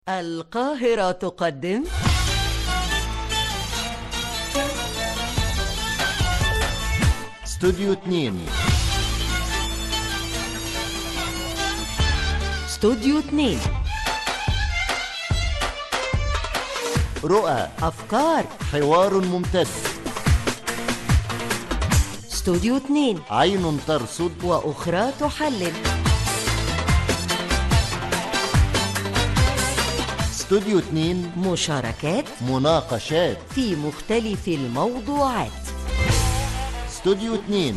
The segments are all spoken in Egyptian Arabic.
القاهرة تقدم استوديو 2 استوديو 2 رؤى أفكار حوار ممتد استوديو 2 عين ترصد وأخرى تحلل استوديو 2 مشاركات مناقشات في مختلف الموضوعات استوديو 2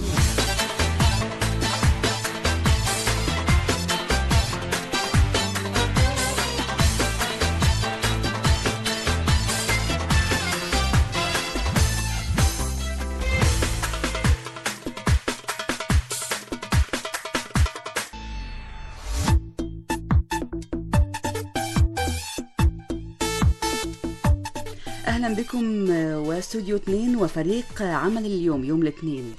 اهلا بكم واستوديو 2 وفريق عمل اليوم يوم الاثنين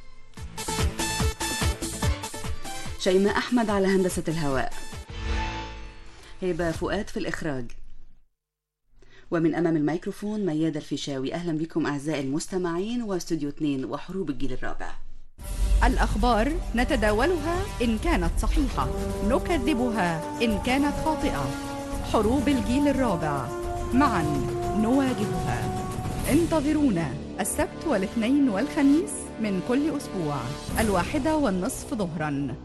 شيماء احمد على هندسه الهواء هبه فؤاد في الاخراج ومن امام الميكروفون ميادة الفيشاوي اهلا بكم اعزائي المستمعين واستوديو 2 وحروب الجيل الرابع الأخبار نتداولها إن كانت صحيحة نكذبها إن كانت خاطئة حروب الجيل الرابع معا نواجهها انتظرونا السبت والاثنين والخميس من كل أسبوع الواحدة والنصف ظهراً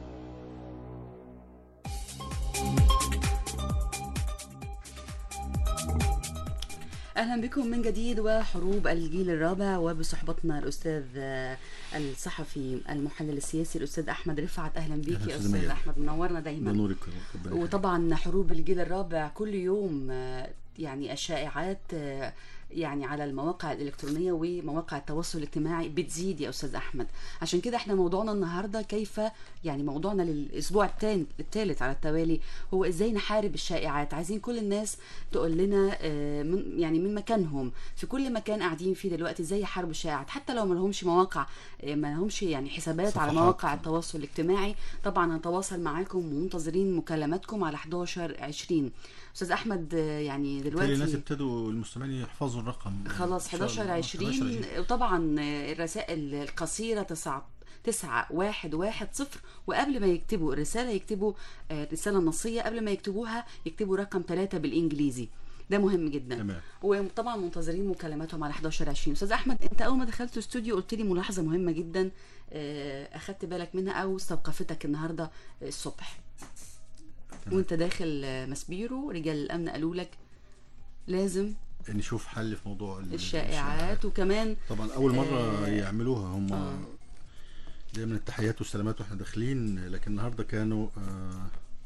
اهلا بكم من جديد وحروب الجيل الرابع وبصحبتنا الاستاذ آه، الصحفي المحلل السياسي الاستاذ احمد رفعت اهلا بيك أهلا يا أستاذ استاذ ميادة. احمد منورنا دايما بنورك ربنا يخليك. وطبعا حروب الجيل الرابع كل يوم آه، يعني الشائعات آه، يعني على المواقع الإلكترونية ومواقع التواصل الاجتماعي بتزيد يا أستاذ أحمد عشان كده احنا موضوعنا النهاردة كيف يعني موضوعنا للأسبوع التان- الثالث على التوالي هو إزاي نحارب الشائعات عايزين كل الناس تقول لنا آه، من يعني من مكانهم في كل مكان قاعدين فيه دلوقتي ازاي يحاربوا الشائعات حتى لو ما لهمش مواقع آه، ما لهمش يعني حسابات على صفحات. مواقع التواصل الاجتماعي طبعا هنتواصل معاكم ومنتظرين مكالماتكم على 11 20 استاذ احمد آه، يعني بالتالي الناس دلوقتي ابتدوا المستمعين يحفظوا الرقم خلاص إن شاء 11 الله. 20 11 وطبعا آه، الرسائل القصيره 9 تسعة واحد واحد صفر وقبل ما يكتبوا الرسالة يكتبوا آه، الرسالة النصية قبل ما يكتبوها يكتبوا رقم ثلاثة بالإنجليزي ده مهم جدا تمام. وطبعا منتظرين مكالماتهم على 11 20 استاذ احمد انت اول ما دخلت الاستوديو قلت لي ملاحظه مهمه جدا آه، اخدت بالك منها او استوقفتك النهارده الصبح تمام. وانت داخل آه، مسبيرو رجال الامن قالوا لك لازم نشوف حل في موضوع ال- الشائعات وكمان طبعا اول مره آه، يعملوها هم آه. دايما التحيات والسلامات واحنا داخلين لكن النهارده كانوا آه،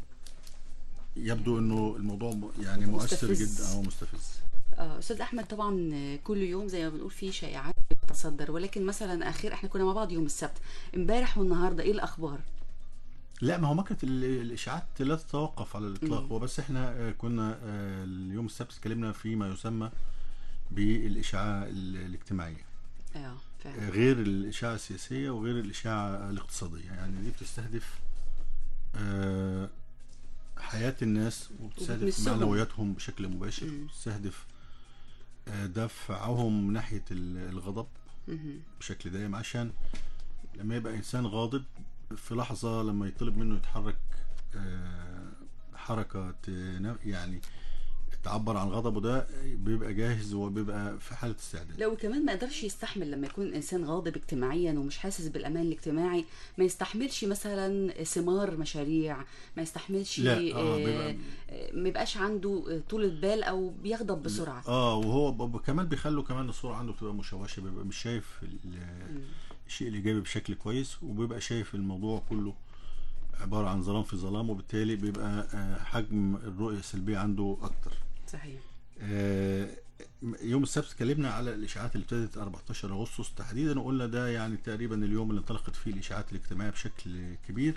يبدو انه الموضوع م- يعني مؤثر مستفز. جدا او مستفز آه، استاذ احمد طبعا آه، كل يوم زي ما بنقول في شائعات بتتصدر ولكن مثلا اخير احنا كنا مع بعض يوم السبت امبارح والنهارده ايه الاخبار لا ما هو ما كانت ال- الاشاعات لا تتوقف على الاطلاق مم. هو بس احنا آه، كنا آه، اليوم السبت اتكلمنا فيما يسمى بالاشاعه ال- الاجتماعيه اه فعلا غير الإشاعة السياسية وغير الإشاعة الاقتصادية يعني دي بتستهدف آه، حياة الناس وبتستهدف وبتمسهم. معنوياتهم بشكل مباشر مم. بتستهدف آه، دفعهم ناحية ال- الغضب مهم. بشكل دائم عشان لما يبقى إنسان غاضب في لحظة لما يطلب منه يتحرك آه، حركة تنا- يعني تعبر عن غضبه ده بيبقى جاهز وبيبقى في حالة استعداد لو كمان ما يقدرش يستحمل لما يكون الانسان غاضب اجتماعيا ومش حاسس بالامان الاجتماعي ما يستحملش مثلا ثمار مشاريع ما يستحملش لا، آه، آه، بيبقى- آه، ما يبقاش عنده آه، طولة بال او بيغضب بسرعه اه وهو ب- ب- كمان بيخلوا كمان الصوره عنده بتبقى مشوشه بيبقى مش شايف ال- الشيء الايجابي بشكل كويس وبيبقى شايف الموضوع كله عباره عن ظلام في ظلام وبالتالي بيبقى آه، حجم الرؤيه السلبيه عنده اكتر صحيح آه، يوم السبت اتكلمنا على الاشاعات اللي ابتدت 14 اغسطس تحديدا وقلنا ده يعني تقريبا اليوم اللي انطلقت فيه الاشاعات الاجتماعيه بشكل كبير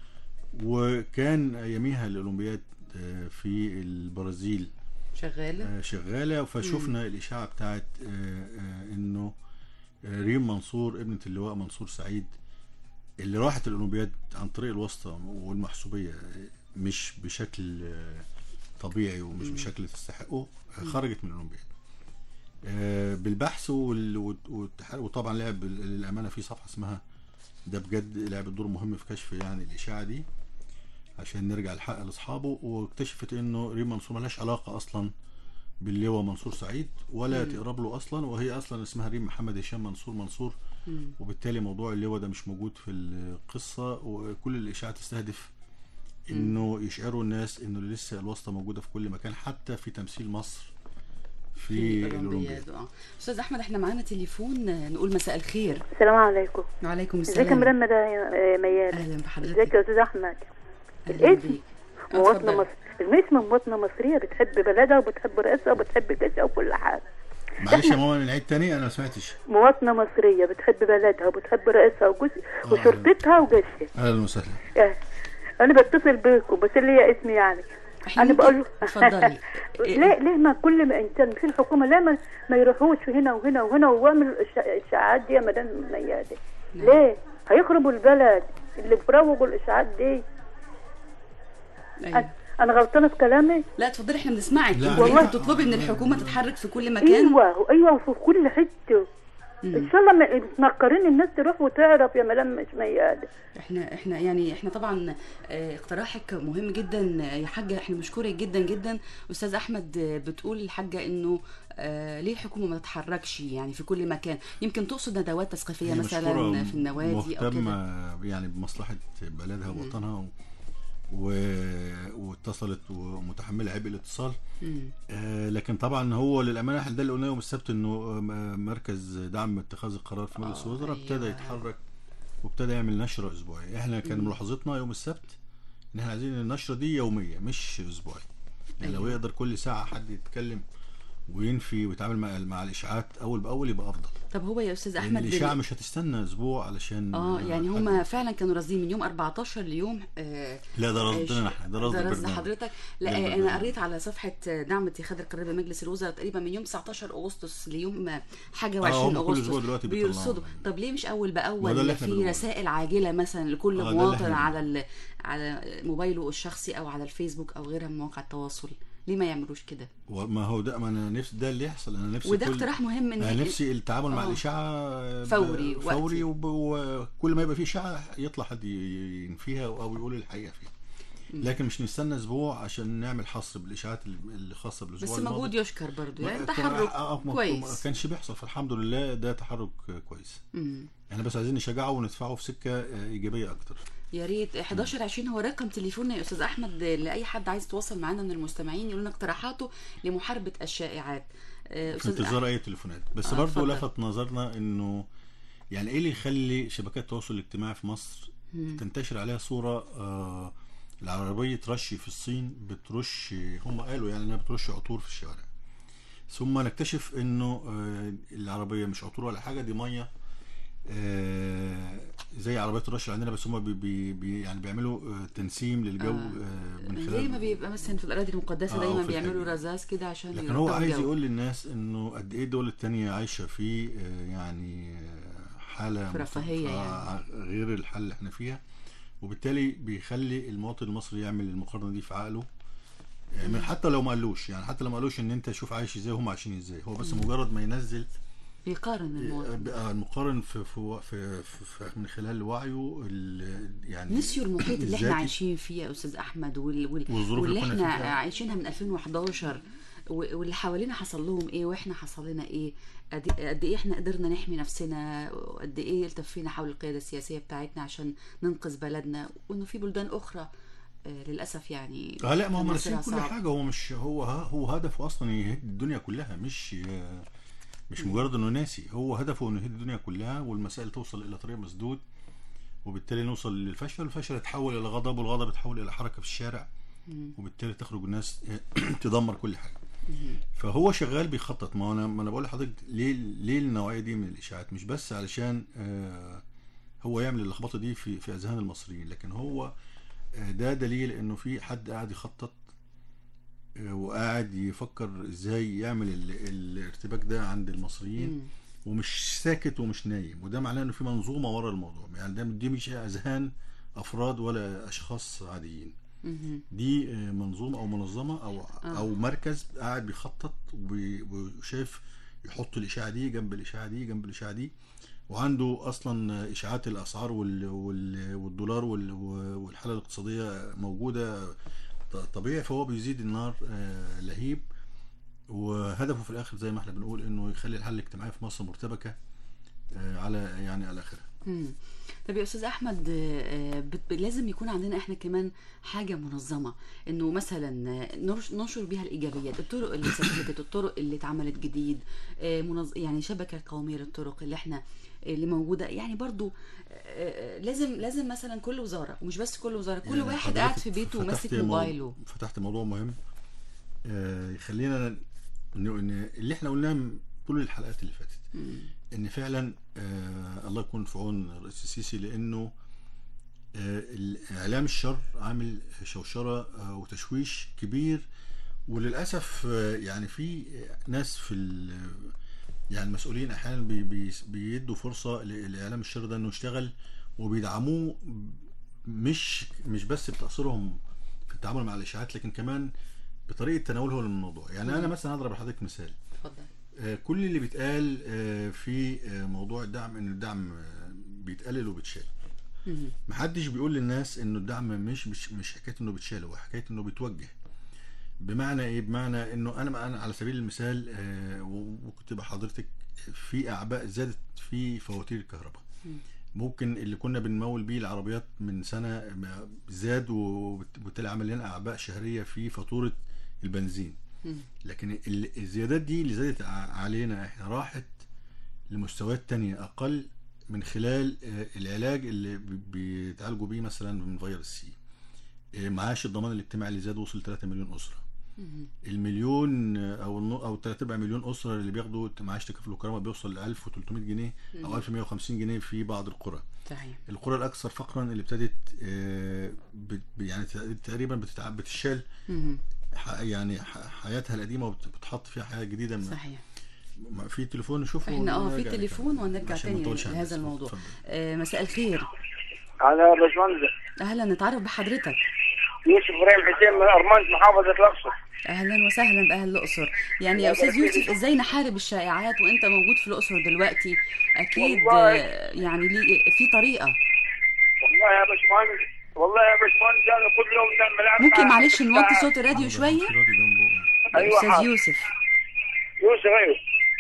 وكان اياميها الاولمبياد آه، في البرازيل شغاله آه، شغاله فشفنا الاشاعه بتاعت آه، آه، انه آه، ريم منصور ابنه اللواء منصور سعيد اللي راحت الاولمبياد عن طريق الواسطه والمحسوبيه آه، مش بشكل آه، طبيعي ومش بشكل تستحقه آه، خرجت من الاولمبياد آه، بالبحث وال- والت- والتحرك وطبعا لعب للامانه في صفحه اسمها ده بجد لعب دور مهم في كشف يعني الاشاعه دي عشان نرجع الحق لاصحابه واكتشفت انه ريم منصور ملهاش علاقه اصلا باللواء منصور سعيد ولا تقرب له اصلا وهي اصلا اسمها ريم محمد هشام منصور منصور مم. وبالتالي موضوع اللواء ده مش موجود في القصه وكل الاشاعه تستهدف انه يشعروا الناس انه لسه الواسطه موجوده في كل مكان حتى في تمثيل مصر في الاولمبياد اه استاذ احمد احنا معانا تليفون آه، نقول مساء الخير السلام عليكم وعليكم ازيك يا السلام مرمى ده يا ميال اهلا ازيك بحضرتك يا استاذ احمد اهلا الاسم بيك مواطنه اتفضل. مصر الاسم مواطنه مصريه بتحب بلدها وبتحب رئيسها وبتحب جيشها وكل حاجه معلش يا ماما نعيد تاني انا ما سمعتش مواطنه مصريه بتحب بلدها وبتحب رئيسها وجوز- وشرطتها وجيشها اهلا وسهلا آه. انا بتصل بيكم بس اللي هي اسمي يعني احنا انا ممكن- بقول له اتفضلي ليه ليه ما كل ما انسان في الحكومه ليه ما, ما يروحوش هنا وهنا وهنا ويعملوا الإشا- الاشاعات دي يا مدام ميادة ليه هيخربوا البلد اللي بيروجوا الاشاعات دي أيوة. أنا- انا غلطانه في كلامي لا اتفضلي احنا بنسمعك لا، انت والله. بتطلبي من الحكومه تتحرك في كل مكان ايوه ايوه وفي كل حته ان شاء الله ما- متنكرين الناس تروح وتعرف يا مدام مش ميادة احنا احنا يعني احنا طبعا اه، اقتراحك مهم جدا اه، يا حاجه احنا بنشكرك جدا جدا استاذ احمد اه، بتقول الحاجه انه اه، ليه الحكومه ما تتحركش يعني في كل مكان يمكن تقصد ندوات تثقيفيه هي مثلا مشكورة في النوادي او كده مهتمة يعني بمصلحة بلدها ووطنها و... و... واتصلت ومتحملة عبء الاتصال مم. آه لكن طبعا هو للأمانة احنا ده اللي قلناه يوم السبت انه آه، مركز دعم اتخاذ القرار في مجلس آه، الوزراء ابتدى أيوة. يتحرك وابتدى يعمل نشرة أسبوعية احنا كان ملاحظتنا يوم السبت ان احنا عايزين النشرة دي يومية مش أسبوعية يعني لو أيوة. يقدر كل ساعة حد يتكلم وينفي ويتعامل مع مع الإشاعات أول بأول يبقى أفضل طب هو يا استاذ لان احمد الاشاعه دل- مش هتستنى اسبوع علشان اه يعني حد- هم فعلا كانوا راصدين من يوم 14 ليوم آه لا ده آه، رصدنا احنا ده رصد ده رصد البرنامج. حضرتك ده لا آه، البرنامج. انا قريت على صفحه دعم اتخاذ القرار بمجلس الوزراء تقريبا من يوم 19 اغسطس ليوم آه، حاجه آه، و20 هم كل اغسطس أسبوع دلوقتي بيطلعوا. بيرصدوا طب ليه مش اول ما ده باول اللي احنا في بنقوله. رسائل عاجله مثلا لكل آه، ده اللي مواطن احنا على ال... على موبايله الشخصي او على الفيسبوك او غيرها من مواقع التواصل ليه ما يعملوش كده وما هو ده ما انا نفسي ده اللي يحصل انا نفسي وده كل- اقتراح مهم ان انا نفسي التعامل مع آه. الاشاعه ب- فوري، فوري وقتي. وب- وكل ما يبقى فيه اشاعه يطلع حد ي- ينفيها او يقول الحقيقه فيها لكن مش نستنى اسبوع عشان نعمل حصر بالاشاعات اللي خاصه بالاسبوع بس الماضي. مجهود يشكر برضو يعني ما- تحرك آه، آه، ما- ما كويس كانش بيحصل فالحمد لله ده تحرك كويس مم. احنا بس عايزين نشجعه وندفعه في سكه آه، ايجابيه اكتر يا ريت 11 20 هو رقم تليفوننا يا استاذ احمد لاي حد عايز يتواصل معانا من المستمعين يقول لنا اقتراحاته لمحاربه الشائعات آه، في استاذ انتظار اي تليفونات بس آه، برضه اتفضل. لفت نظرنا انه يعني ايه اللي يخلي شبكات التواصل الاجتماعي في مصر تنتشر عليها صوره آه العربيه رش في الصين بترش هم قالوا يعني انها بترش عطور في الشوارع ثم نكتشف انه آه العربيه مش عطور ولا حاجه دي ميه آه زي عربيات الرش اللي عندنا بس هم بي بي بي يعني بيعملوا آه تنسيم للجو آه. آه من زي خلال ما بيبقى مثلا في الاراضي المقدسه آه، دايما في بيعملوا الحقيقة. رذاذ كده عشان لكن هو يرطبوا عايز الجو. يقول للناس انه قد ايه الدول التانية عايشة في آه، يعني آه، حالة في رفاهية آه، غير الحالة اللي احنا فيها وبالتالي بيخلي المواطن المصري يعمل المقارنة دي في عقله آه، من حتى لو ما قالوش يعني حتى لو ما قالوش ان انت شوف عايش ازاي وهم عايشين ازاي هو بس مجرد ما ينزل بيقارن المواطن بقى المقارن في في في, في, في من خلال وعيه ال- يعني نسيوا المحيط اللي احنا الذاتي. عايشين فيه يا استاذ احمد وال... وال... والظروف اللي واللي كنا احنا فيها. عايشينها من 2011 و- واللي حوالينا حصل لهم ايه واحنا حصل لنا ايه قد قد ايه احنا قدرنا نحمي نفسنا وقد ايه التفينا حول القياده السياسيه بتاعتنا عشان ننقذ بلدنا وانه في بلدان اخرى آه، للاسف يعني اه لا ما هم مصيرها ناسيين كل صعب. حاجه هو مش هو هو هدفه اصلا يهد الدنيا كلها مش مش مجرد انه ناسي هو هدفه انه يهد الدنيا كلها والمسائل توصل الى طريق مسدود وبالتالي نوصل للفشل والفشل يتحول الى غضب والغضب يتحول الى حركه في الشارع وبالتالي تخرج الناس تدمر كل حاجه فهو شغال بيخطط ما انا ما انا بقول لحضرتك ليه ليه النوعيه دي من الاشاعات مش بس علشان آه هو يعمل اللخبطه دي في في اذهان المصريين لكن هو آه، ده دليل انه في حد قاعد يخطط آه، وقاعد يفكر ازاي يعمل ال- الارتباك ده عند المصريين مم. ومش ساكت ومش نايم وده معناه انه في منظومه ورا الموضوع يعني ده دي مش اذهان افراد ولا اشخاص عاديين مهم. دي آه، منظومه او منظمه او آه. او مركز قاعد بيخطط وبي- وشايف يحط الاشاعه دي جنب الاشاعه دي جنب الاشاعه دي وعنده اصلا اشاعات الاسعار وال- وال- والدولار وال- والحاله الاقتصاديه موجوده ط- طبيعي فهو بيزيد النار آه، لهيب وهدفه في الاخر زي ما احنا بنقول انه يخلي الحاله الاجتماعيه في مصر مرتبكه آه، على يعني على اخرها مم. طب يا استاذ احمد آه، بت- ب- لازم يكون عندنا احنا كمان حاجه منظمه انه مثلا آه، نرش- ننشر بيها الايجابيات الطرق اللي ثبتت الطرق اللي اتعملت جديد آه، منظ... يعني شبكه قوميه للطرق اللي احنا اللي موجوده يعني برضو آه، آه، لازم لازم مثلا كل وزاره ومش بس كل وزاره كل يعني واحد قاعد حضرتك في بيته فتحت وماسك مو- موبايله فتحت موضوع مهم آه، يخلينا انه ان اللي احنا قلناه من طول الحلقات اللي فاتت مم. ان فعلا آه الله يكون في عون الرئيس السيسي لانه آه الاعلام الشر عامل شوشره آه وتشويش كبير وللاسف آه يعني في ناس في ال- يعني المسؤولين احيانا بي بي بيدوا فرصه لاعلام الشر ده انه يشتغل وبيدعموه مش مش بس بتاثيرهم في التعامل مع الاشاعات لكن كمان بطريقه تناولهم للموضوع يعني انا مثلا هضرب لحضرتك مثال اتفضل آه، كل اللي بيتقال آه، في آه، موضوع الدعم ان الدعم آه، بيتقلل وبيتشال مم. محدش بيقول للناس انه الدعم مش مش مش حكايه انه بيتشال هو حكايه انه بيتوجه بمعنى ايه بمعنى انه انا انا على سبيل المثال آه، و- وكنت بحضرتك في اعباء زادت في فواتير الكهرباء مم. ممكن اللي كنا بنمول بيه العربيات من سنه ما- زاد وبالتالي عمل لنا اعباء شهريه في فاتوره البنزين مم. لكن ال- الزيادات دي اللي زادت ع- علينا احنا راحت لمستويات تانية اقل من خلال آه، العلاج اللي بي- بيتعالجوا بيه مثلا من فيروس سي آه، معاش الضمان الاجتماعي اللي زاد وصل 3 مليون اسره مم. المليون آه، او النو- او 3 4 مليون اسره اللي بياخدوا معاش تكافل وكرامه بيوصل ل 1300 جنيه او 1150 جنيه في بعض القرى صحيح القرى الاكثر فقرا اللي ابتدت آه، بت- يعني تقريبا بتتع- بتشال مم. ح- يعني ح- حياتها القديمه وبتحط فيها حياه جديده ما- صحيح ما- في تليفون نشوفه احنا اه في ونرجع تليفون نكمل. ونرجع عشان ما تاني نطولش عن لهذا الناس. الموضوع اتفضل. آه، مساء الخير انا باشمهندس اهلا نتعرف بحضرتك يوسف ابراهيم حسين من ارمنت محافظه الاقصر اهلا وسهلا باهل الاقصر يعني يا استاذ يوسف ازاي نحارب الشائعات وانت موجود في الاقصر دلوقتي اكيد والله. آه، يعني ليه في طريقه والله يا باشمهندس والله يا باشمهندس انا كل يوم نعمل عرض ممكن على معلش نوطي الساعة. صوت الراديو شويه في راديو جنبه. أيوة استاذ حاضر. يوسف يوسف ايوه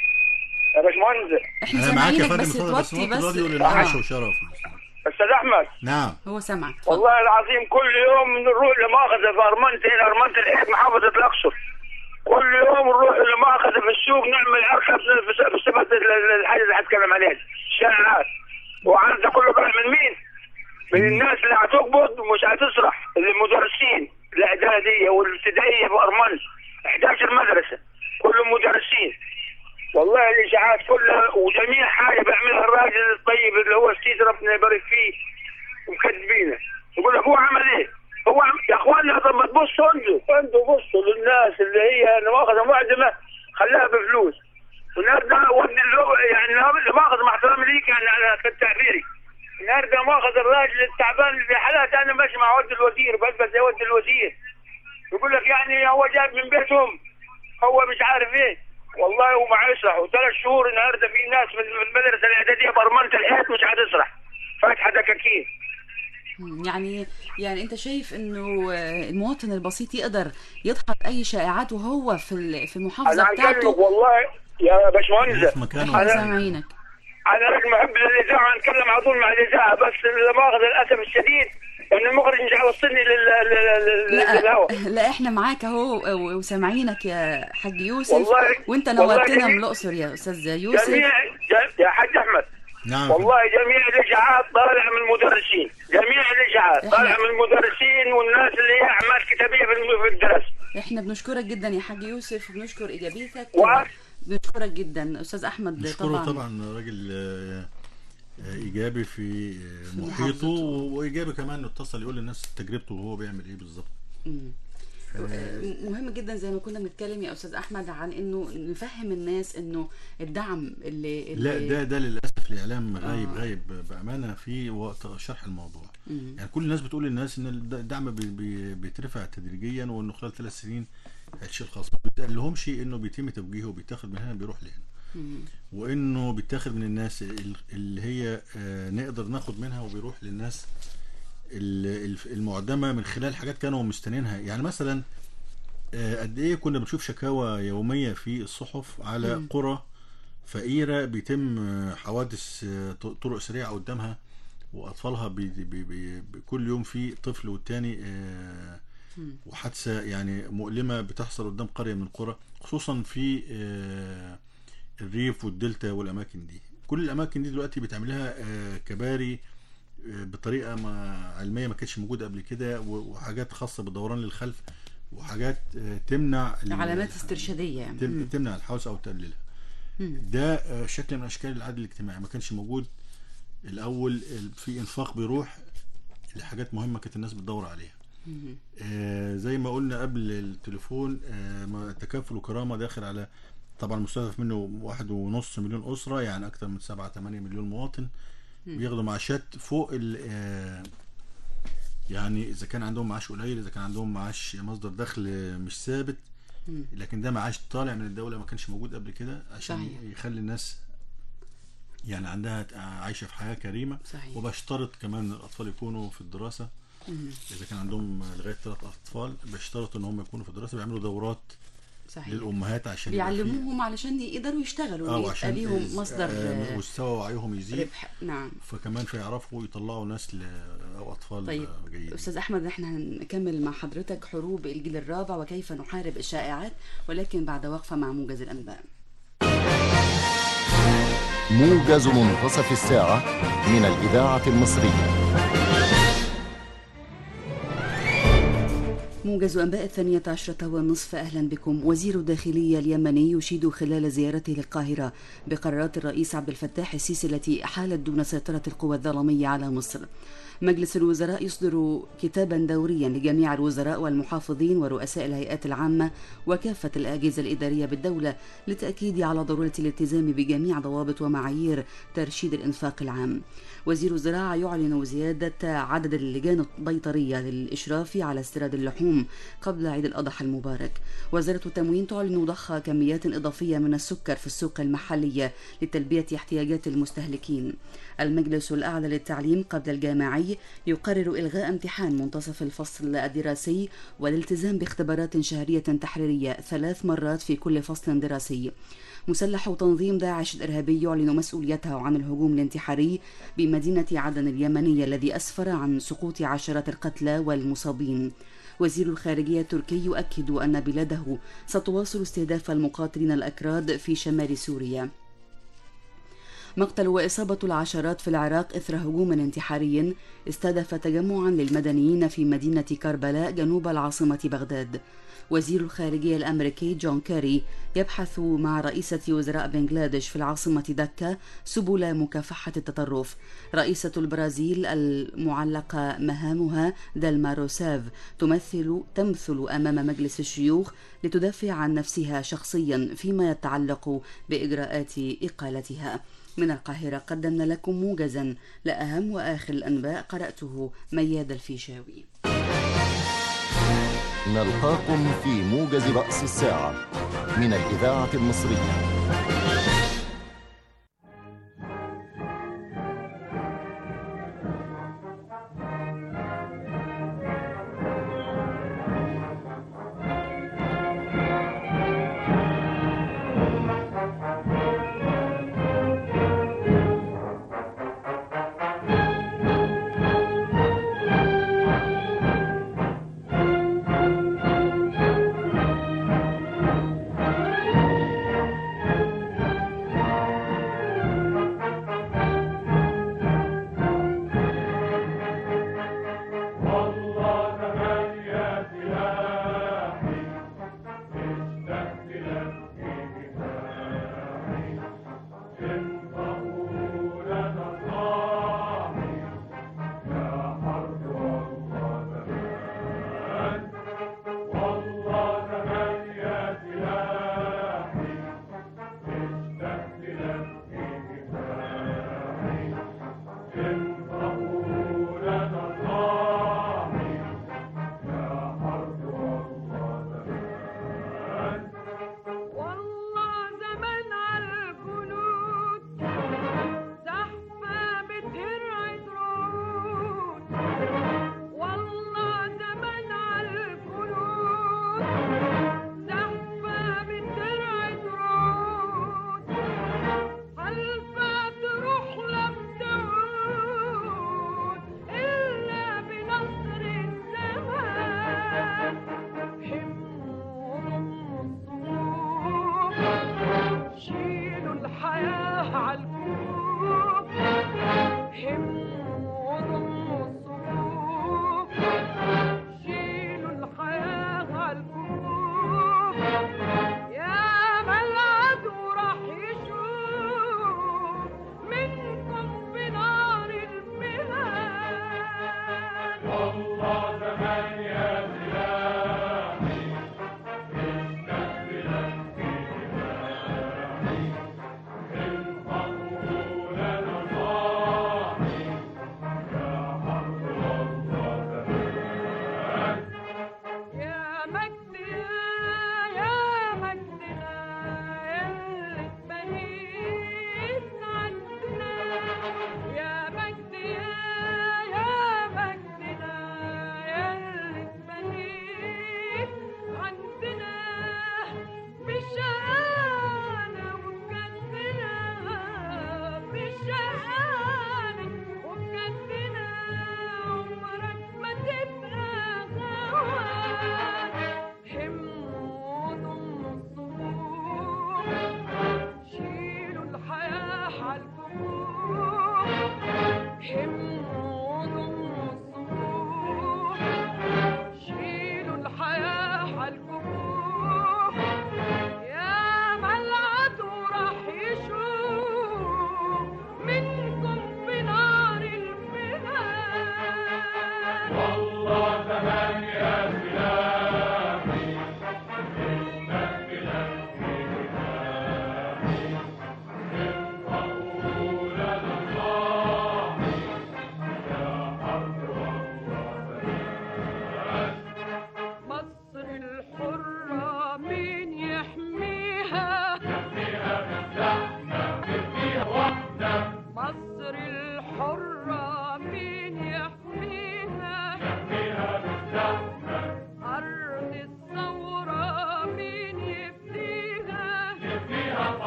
يا باشمهندس احنا انا معاك يا سامعينك فندم بس اتفضل بس توطي نوطي بس الراديو لان آه، عاشه وشرف استاذ احمد نعم هو سامعك اتفضل. والله العظيم كل يوم نروح لمؤاخذه في ارمنت هنا ارمنت الحيط محافظه الاقصر كل يوم نروح لمؤاخذه في السوق نعمل عركه بس- بسبب ال- ال- الحاجه اللي هتكلم عليها الشائعات وعارف ده كله طالع من مين؟ من الناس اللي هتقبض ومش هتسرح المدرسين الاعداديه والابتدائيه في ارمنت 11 مدرسه كلهم مدرسين والله الاشاعات كلها وجميع حاجه بيعملها الراجل الطيب اللي هو السيد ربنا يبارك فيه ومكذبينه يقول لك هو عمل ايه؟ هو عم... يا اخوانا طب ما تبصوا انتوا انتوا بصوا للناس اللي هي انا مؤاخذه معدمه خلاها بفلوس والناس ده ودي اللو... يعني لا مؤاخذه مع احترامي ليك يعني انا في تعبيري النهار ده مؤاخذ الراجل التعبان اللي في حالات انا ماشي مع ولد الوزير بلبس زي ولد الوزير يقول لك يعني هو جايب من بيتهم هو مش عارف ايه والله وما يسرح وثلاث شهور النهارده في ناس من من المدرسه الاعداديه برمنت الحيط مش هتسرح فاتحه دكاكين مم، يعني يعني انت شايف انه آه، المواطن البسيط يقدر يدحض اي شائعات وهو في ال- في المحافظه انا هكلمك بتاعته والله يا باشمهندس في مكانه احنا انا سامعينك انا راجل محب للاذاعه نتكلم على طول مع الاذاعه بس لا مؤاخذه للاسف الشديد ان المخرج مش هيوصلني لل- لل- لل- لا للهواء لا احنا معاك اهو و- وسامعينك يا حاج يوسف والله- وانت والله نورتنا جميل. من الاقصر يا استاذ يوسف جميع ج- يا حاج احمد نعم والله جميع الاشاعات طالعه من المدرسين جميع الاشاعات إحنا- طالعه من المدرسين والناس اللي هي اعمال كتابيه في الم- في الدرس احنا بنشكرك جدا يا حاج يوسف وبنشكر ايجابيتك وعارف- بنشكرك جدا استاذ احمد نشكره طبعا, طبعا راجل آه، آه، ايجابي في آه، محيطه محافظته. وايجابي كمان انه اتصل يقول للناس تجربته وهو بيعمل ايه بالظبط مم. مهم جدا زي ما كنا بنتكلم يا استاذ احمد عن انه نفهم الناس انه الدعم اللي, اللي لا ده ده للاسف الاعلام غايب آه. غايب بامانه في وقت شرح الموضوع مم. يعني كل الناس بتقول للناس ان الد- الدعم بي- بي- بيترفع تدريجيا وانه خلال ثلاث سنين هيتشيل خالص ما بتقلهمش انه بيتم توجيهه وبيتاخد من هنا بيروح لهنا مم. وانه بيتاخد من الناس ال- اللي هي آه، نقدر ناخد منها وبيروح للناس ال- الف- المعدمه من خلال حاجات كانوا مستنينها يعني مثلا آه، قد ايه كنا بنشوف شكاوى يوميه في الصحف على مم. قرى فقيره بيتم آه، حوادث آه، ط- طرق سريعه قدامها واطفالها بي بي بي بي كل يوم في طفل والتاني آه، مم. وحادثه يعني مؤلمه بتحصل قدام قريه من القرى خصوصا في آه، الريف والدلتا والاماكن دي كل الاماكن دي دلوقتي بتعمل لها آه، كباري آه، بطريقه ما علميه ما كانتش موجوده قبل كده و- وحاجات خاصه بالدوران للخلف وحاجات آه، تمنع ال- علامات استرشاديه يعني تم- مم. تمنع الحوادث او تقللها مم. ده آه، شكل من اشكال العدل الاجتماعي ما كانش موجود الاول ال- في انفاق بيروح لحاجات مهمه كانت الناس بتدور عليها مم. آه، زي ما قلنا قبل التليفون آه، ما- تكافل وكرامه داخل على طبعا مستهدف منه واحد ونص مليون اسره يعني اكثر من سبعة 8 مليون مواطن بياخدوا معاشات فوق ال آه، يعني اذا كان عندهم معاش قليل اذا كان عندهم معاش مصدر دخل مش ثابت مم. لكن ده معاش طالع من الدوله ما كانش موجود قبل كده عشان صحيح. يخلي الناس يعني عندها عايشه في حياه كريمه صحيح. وبشترط كمان ان الاطفال يكونوا في الدراسه مم. اذا كان عندهم لغايه ثلاث اطفال بيشترط ان هم يكونوا في الدراسه بيعملوا دورات صحيح للامهات عشان يبقى في- بيعلموهم علشان يقدروا يشتغلوا اه ويبقى عشان ليهم إز- مصدر آه، آه، مستوى وعيهم يزيد ربح نعم فكمان فيعرفوا يطلعوا نسل او اطفال طيب آه، جيدين استاذ احمد احنا هنكمل مع حضرتك حروب الجيل الرابع وكيف نحارب الشائعات ولكن بعد وقفه مع موجز الانباء موجز منتصف الساعة من الإذاعة المصرية موجز أنباء الثانية عشرة والنصف أهلا بكم وزير الداخلية اليمني يشيد خلال زيارته للقاهرة بقرارات الرئيس عبد الفتاح السيسي التي حالت دون سيطرة القوى الظلامية على مصر مجلس الوزراء يصدر كتابا دوريا لجميع الوزراء والمحافظين ورؤساء الهيئات العامة وكافة الأجهزة الإدارية بالدولة للتأكيد على ضرورة الالتزام بجميع ضوابط ومعايير ترشيد الإنفاق العام وزير الزراعة يعلن زيادة عدد اللجان البيطرية للإشراف على استيراد اللحوم قبل عيد الأضحى المبارك وزارة التموين تعلن ضخ كميات إضافية من السكر في السوق المحلية لتلبية احتياجات المستهلكين المجلس الأعلى للتعليم قبل الجامعي يقرر إلغاء امتحان منتصف الفصل الدراسي والالتزام باختبارات شهرية تحريرية ثلاث مرات في كل فصل دراسي مسلح تنظيم داعش الإرهابي يعلن مسؤوليته عن الهجوم الانتحاري بمدينة عدن اليمنية الذي أسفر عن سقوط عشرات القتلى والمصابين وزير الخارجية التركي يؤكد أن بلاده ستواصل استهداف المقاتلين الأكراد في شمال سوريا مقتل وإصابة العشرات في العراق إثر هجوم انتحاري استهدف تجمعا للمدنيين في مدينة كربلاء جنوب العاصمة بغداد وزير الخارجية الأمريكي جون كيري يبحث مع رئيسة وزراء بنغلاديش في العاصمة دكا سبل مكافحة التطرف رئيسة البرازيل المعلقة مهامها دلما روساف تمثل تمثل أمام مجلس الشيوخ لتدافع عن نفسها شخصيا فيما يتعلق بإجراءات إقالتها من القاهرة قدمنا لكم موجزا لأهم وآخر الأنباء قرأته مياد الفيشاوي نلقاكم في موجز رأس الساعة من الإذاعة المصرية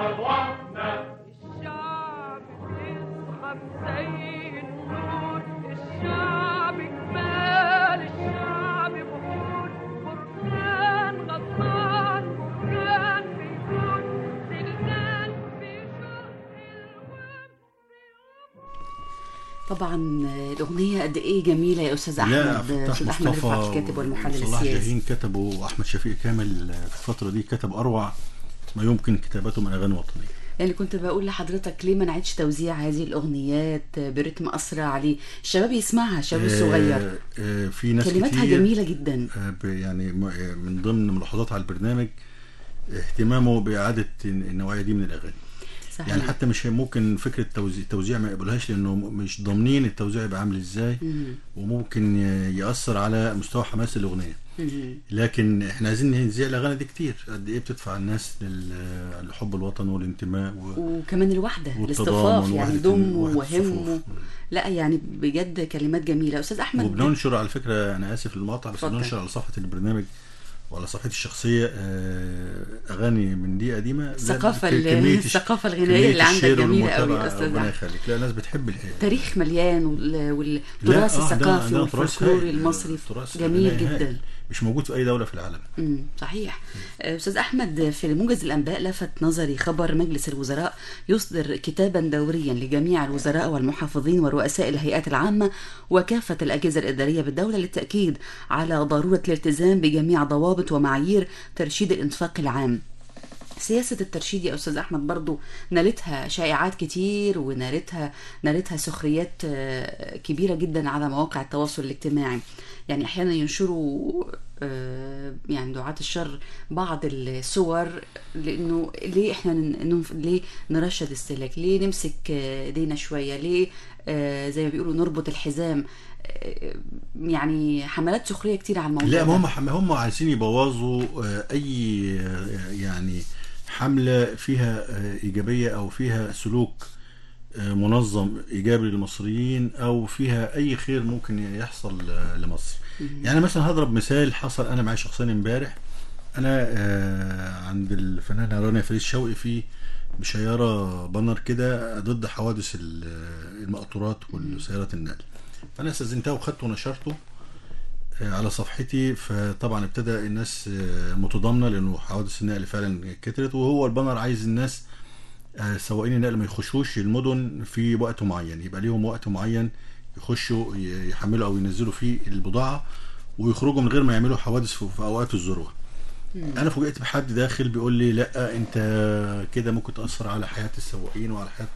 الشعب بيسحب زي النور الشعب جبال الشعب بحور بركان غطان بركان بيكون زلزال بيشق الغم طبعا الاغنيه قد ايه جميله يا استاذ لا احمد فتح استاذ احمد مصطفى رفعت الكاتب والمحلل وصلاح السياسي جاهين كتبوا واحمد شفيق كامل في الفتره دي كتب اروع ما يمكن كتابته من اغاني وطنيه يعني كنت بقول لحضرتك ليه ما نعيدش توزيع هذه الاغنيات برتم اسرع ليه الشباب يسمعها الشباب الصغير آه، آه، في ناس كلماتها كتير جميله جدا آه، ب- يعني م- آه، من ضمن ملاحظات على البرنامج اهتمامه باعاده النوعيه دي من الاغاني صحيح يعني حتى مش ممكن فكره توزيع التوزيع ما يقبلهاش لانه م- مش ضامنين التوزيع يبقى عامل ازاي مم. وممكن ي- ياثر على مستوى حماس الاغنيه مم. لكن احنا عايزين نذيع الاغاني دي كتير قد ايه بتدفع الناس لل- لحب الوطن والانتماء و... وكمان الوحده والتضامن الاصطفاف يعني ووحدة دم ال- وحدة وهم الصفوف. لا يعني بجد كلمات جميله استاذ احمد وبننشر على فكره انا اسف للمقاطعه بس اتفضل. بننشر على صفحه البرنامج وعلى صفحتي الشخصيه آه، اغاني من دي قديمه الثقافة ك- ال- كمية الثقافة الش- الغنائية كمية اللي عندك الشير جميلة أوي يا والمتابعة، أستاذ ربنا أحمد. يخليك لا الناس بتحب الحقيقه تاريخ مليان وال- لا، والتراث آه، ده- الثقافي ده تراث والفولكلور هائل. المصري تراث جميل لا نهائي. جدا مش موجود في اي دوله في العالم امم صحيح استاذ احمد في موجز الانباء لفت نظري خبر مجلس الوزراء يصدر كتابا دوريا لجميع الوزراء والمحافظين ورؤساء الهيئات العامه وكافه الاجهزه الاداريه بالدوله للتاكيد على ضروره الالتزام بجميع ضوابط ومعايير ترشيد الانفاق العام سياسة الترشيد يا أستاذ أحمد برضو نالتها شائعات كتير ونالتها نالتها سخريات آه، كبيرة جدا على مواقع التواصل الاجتماعي يعني أحيانا ينشروا آه، يعني دعاة الشر بعض الصور لأنه ليه إحنا ن- ننف- ليه نرشد السلك ليه نمسك آه، ايدينا شوية ليه آه، زي ما بيقولوا نربط الحزام آه، يعني حملات سخرية كتير على الموضوع لا ده. ما هم حم- هم عايزين يبوظوا آه، اي آه، يعني حمله فيها آه، ايجابيه او فيها سلوك آه، منظم ايجابي للمصريين او فيها اي خير ممكن يحصل آه، لمصر يعني مثلا هضرب مثال حصل انا معي شخصيا امبارح انا آه، عند الفنانه رانيا فريد شوقي في بشياره بانر كده ضد حوادث ال- المقطورات والسيارات النقل فانا استاذنتها وخدته ونشرته آه، على صفحتي فطبعا ابتدى الناس آه، متضامنه لانه حوادث النقل فعلا كترت وهو البانر عايز الناس آه، سواقين النقل ما يخشوش المدن في وقت معين يبقى ليهم وقت معين يخشوا ي- يحملوا او ينزلوا فيه البضاعه ويخرجوا من غير ما يعملوا حوادث في في اوقات الذروه انا فوجئت بحد داخل بيقول لي لا انت كده ممكن تاثر على حياه السواقين وعلى حياه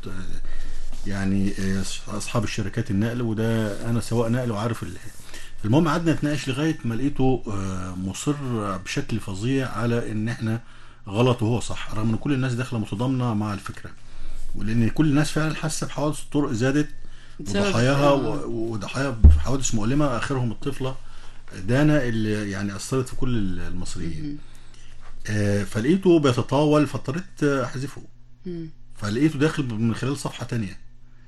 آه، يعني آه، اصحاب الشركات النقل وده انا سواق نقل وعارف ال- المهم قعدنا نتناقش لغايه ما لقيته آه، مصر بشكل فظيع على ان احنا غلط وهو صح رغم ان كل الناس داخله متضامنه مع الفكره ولان كل الناس فعلا حاسه بحوادث الطرق زادت بسبب- وضحاياها آه. و- وضحايا حوادث مؤلمه اخرهم الطفله دانا اللي يعني اثرت في كل المصريين آه، فلقيته بيتطاول فاضطريت احذفه مم. فلقيته داخل من خلال صفحه تانية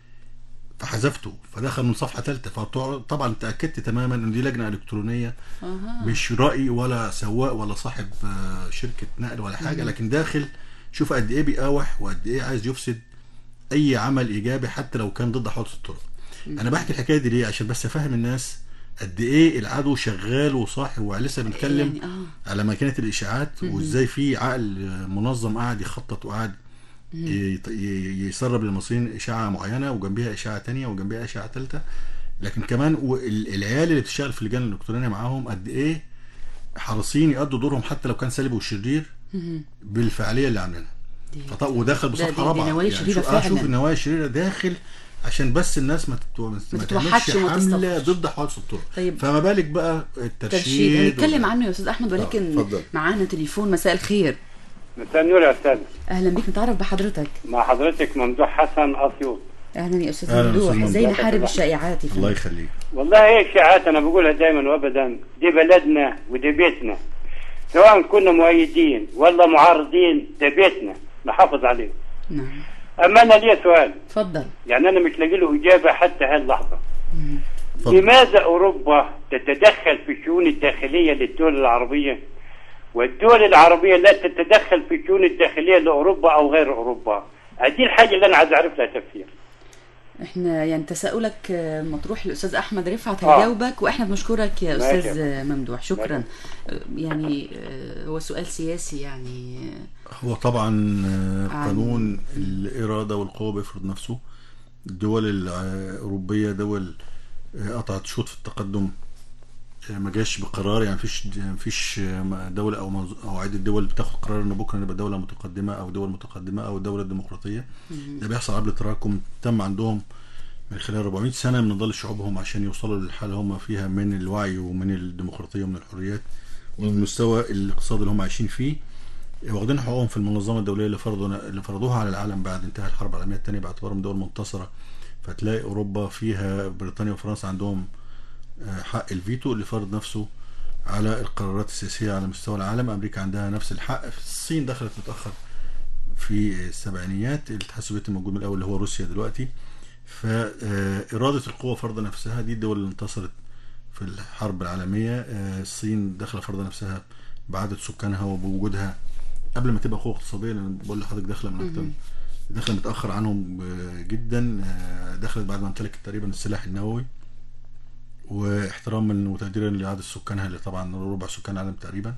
فحذفته فدخل من صفحه ثالثه فطبعا تاكدت تماما ان دي لجنه الكترونيه أها. مش رأي ولا سواق ولا صاحب آه، شركة نقل ولا حاجة لكن داخل شوف قد ايه بيقاوح وقد ايه عايز يفسد اي عمل ايجابي حتى لو كان ضد حوادث الطرق انا بحكي الحكايه دي ليه عشان بس افهم الناس قد ايه العدو شغال وصاحي ولسه بنتكلم يعني اه على مكانه الاشاعات وازاي في عقل منظم قاعد يخطط وقاعد يط- ي- يسرب للمصريين اشاعه معينه وجنبيها اشاعه تانية وجنبيها اشاعه ثالثه لكن كمان وال- العيال اللي بتشتغل في اللجان الالكترونيه معاهم قد ايه حريصين يأدوا دورهم حتى لو كان سالب وشرير بالفعاليه اللي عاملينها فط- ودخل ده- بصفحه دي- دي رابعه نوايا يعني شريرة شوف, آه شوف فعلاً. النوايا الشريره داخل عشان بس الناس ما تت- ما تعملش تتوحدش وما حمله تصطفش. ضد حوادث الطرق طيب. فما بالك بقى ترشيد الترشيد هنتكلم وال- عنه يا استاذ احمد ولكن اتفضل. معانا تليفون مساء الخير مساء النور يا استاذ اهلا بيك نتعرف بحضرتك مع حضرتك ممدوح حسن اسيوط اهلا يا استاذ أهلا ممدوح أستاذ ازاي ممدوح. نحارب الشائعات يا الله فندم؟ يخليك والله هي اشاعات انا بقولها دائما وابدا دي بلدنا ودي بيتنا سواء كنا مؤيدين ولا معارضين ده بيتنا نحافظ عليه نعم اما انا لي سؤال اتفضل يعني انا مش لاقي له اجابه حتى هاللحظه اتفضل. لماذا اوروبا تتدخل في الشؤون الداخليه للدول العربيه والدول العربيه لا تتدخل في الشؤون الداخليه لاوروبا او غير اوروبا هذه الحاجه اللي انا عايز اعرف لها تفسير احنا يعني تساؤلك آه، مطروح للاستاذ احمد رفعت آه. هيجاوبك واحنا بنشكرك يا ماشي. استاذ آه، ممدوح شكرا آه، يعني آه، هو سؤال سياسي يعني هو طبعا آه، عن- قانون الإرادة والقوة بيفرض نفسه الدول الأوروبية دول آه، قطعت شوط في التقدم آه، ما جاش بقرار يعني مفيش مفيش آه، دولة أو موز- أو عدة دول بتاخد قرار إن بكرة نبقى دولة متقدمة أو دول متقدمة أو دولة ديمقراطية ده بيحصل قبل تراكم تم عندهم من خلال 400 سنة من نضال شعوبهم عشان يوصلوا للحالة هم فيها من الوعي ومن الديمقراطية ومن الحريات ومن المستوى الاقتصادي اللي هم عايشين فيه واخدين حقوقهم في المنظمه الدوليه اللي فرضوا اللي فرضوها على العالم بعد انتهاء الحرب العالميه الثانيه باعتبارهم دول منتصره فتلاقي اوروبا فيها بريطانيا وفرنسا عندهم آه، حق الفيتو اللي فرض نفسه على القرارات السياسيه على مستوى العالم امريكا عندها نفس الحق الصين دخلت متاخر في السبعينيات الاتحاد السوفيتي موجود من الاول اللي هو روسيا دلوقتي فإرادة القوة فرض نفسها دي الدول اللي انتصرت في الحرب العالمية آه، الصين داخلة فرض نفسها بعدد سكانها وبوجودها قبل ما تبقى قوة اقتصادية لأن بقول لحضرتك داخلة من أكتر داخلة متأخر عنهم آه، جدا آه، دخلت بعد ما امتلكت تقريبا السلاح النووي واحتراما وتقديرا لعدد سكانها اللي طبعا ربع سكان العالم تقريبا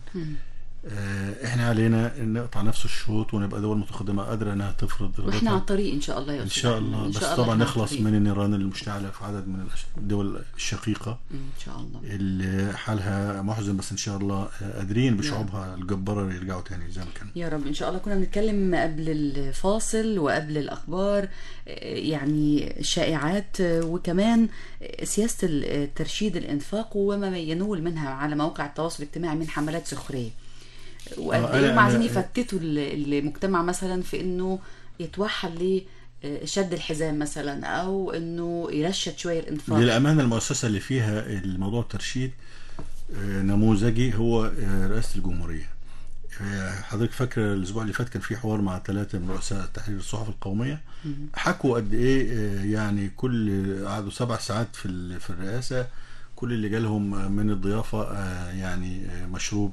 آه، احنا علينا ان نقطع نفس الشوط ونبقى دول متقدمه قادره انها تفرض واحنا إرادتها. على الطريق ان شاء الله يا ان أستاذ شاء أحمد. الله إن بس شاء طبعا إحنا على نخلص الطريق. من النيران المشتعله في عدد من الأش- الدول الشقيقه ان شاء الله اللي حالها محزن بس ان شاء الله آه، قادرين بشعوبها الجباره يرجعوا تاني زي ما كان يا رب ان شاء الله كنا بنتكلم قبل الفاصل وقبل الاخبار آه، يعني الشائعات آه، وكمان آه، سياسه ال- ترشيد الانفاق وما ينول منها على مواقع التواصل الاجتماعي من حملات سخريه وقد آه، ايه أنا- هم عايزين أنا- يفتتوا ال- المجتمع مثلا في انه يتوحل لشد الحزام مثلا او انه يرشد شويه الانفاق للامانه المؤسسه اللي فيها الموضوع الترشيد آه، نموذجي هو آه، رئاسه الجمهوريه آه، حضرتك فاكر الاسبوع اللي فات كان في حوار مع ثلاثه من رؤساء تحرير الصحف القوميه حكوا قد ايه آه، يعني كل قعدوا سبع ساعات في ال- في الرئاسه كل اللي جالهم من الضيافه آه، يعني آه، مشروب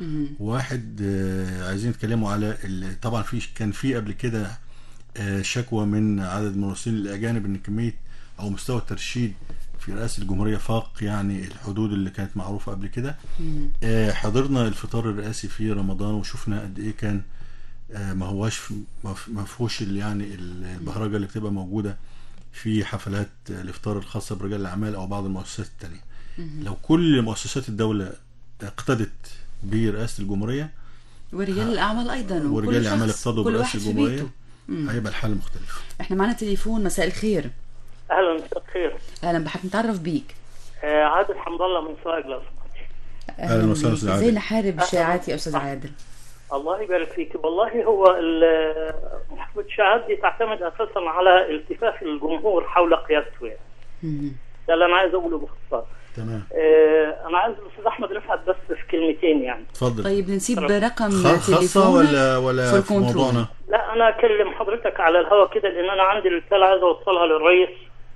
واحد آه، عايزين يتكلموا على ال- طبعا في كان في قبل كده آه، شكوى من عدد من المراسلين الاجانب ان كميه او مستوى الترشيد في رئاسه الجمهوريه فاق يعني الحدود اللي كانت معروفه قبل كده آه، حضرنا الفطار الرئاسي في رمضان وشفنا قد ايه كان آه، ما هواش ما ف- ما فيهوش ال- يعني ال- البهرجه اللي بتبقى موجوده في حفلات آه، الافطار الخاصه برجال الاعمال او بعض المؤسسات التانية لو كل مؤسسات الدوله اقتدت برئاسه الجمهوريه ورجال الاعمال ايضا وكل ورجال الاعمال شخص، اقتضوا كل برئاسه واحد في الجمهوريه بيته هيبقى الحال مختلف احنا معانا تليفون مساء الخير اهلا مساء الخير اهلا بحضرتك نتعرف بيك آه عادل حمد الله من سوهاج لو سمحت أهلاً وسهلاً بيك. أستاذ ازاي عادل. نحارب الشائعات يا استاذ عادل الله يبارك فيك والله هو ال- محمد الشائعات دي تعتمد اساسا على التفاف الجمهور حول قيادته يعني مم. ده اللي انا عايز اقوله باختصار تمام آه انا عايز الاستاذ احمد رفعت بس في كلمتين يعني اتفضل طيب نسيب خلاص. رقم خ- خاصه تليفونك ولا ولا في في الكنترول. موضوعنا لا انا اكلم حضرتك على الهوا كده لان انا عندي رساله عايز اوصلها للرئيس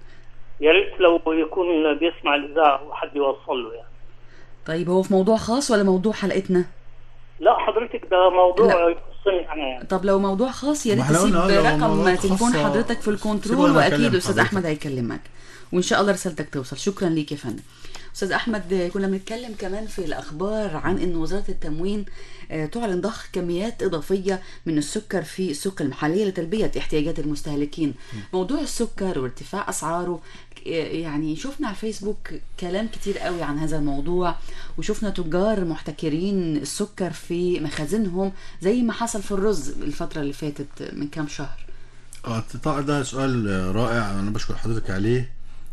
يا ريت لو يكون بيسمع الاذاعه وحد يوصل له يعني طيب هو في موضوع خاص ولا موضوع حلقتنا لا حضرتك ده موضوع لا. يخصني انا يعني طب لو موضوع خاص يا ما ريت احنا تسيب قلنا آه، لو رقم موضوعات تليفون خاصة، حضرتك في سيبوا الكنترول أنا واكيد أكلم استاذ حضرتك. احمد هيكلمك وان شاء الله رسالتك توصل شكرا ليك يا فندم استاذ احمد كنا بنتكلم كمان في الاخبار عن ان وزاره التموين آه، تعلن ضخ كميات اضافيه من السكر في السوق المحليه لتلبيه احتياجات المستهلكين موضوع السكر وارتفاع اسعاره آه، يعني شفنا على الفيسبوك كلام كتير قوي عن هذا الموضوع وشفنا تجار محتكرين السكر في مخازنهم زي ما حصل في الرز الفتره اللي فاتت من كام شهر اه طبعا ده سؤال آه، رائع انا بشكر حضرتك عليه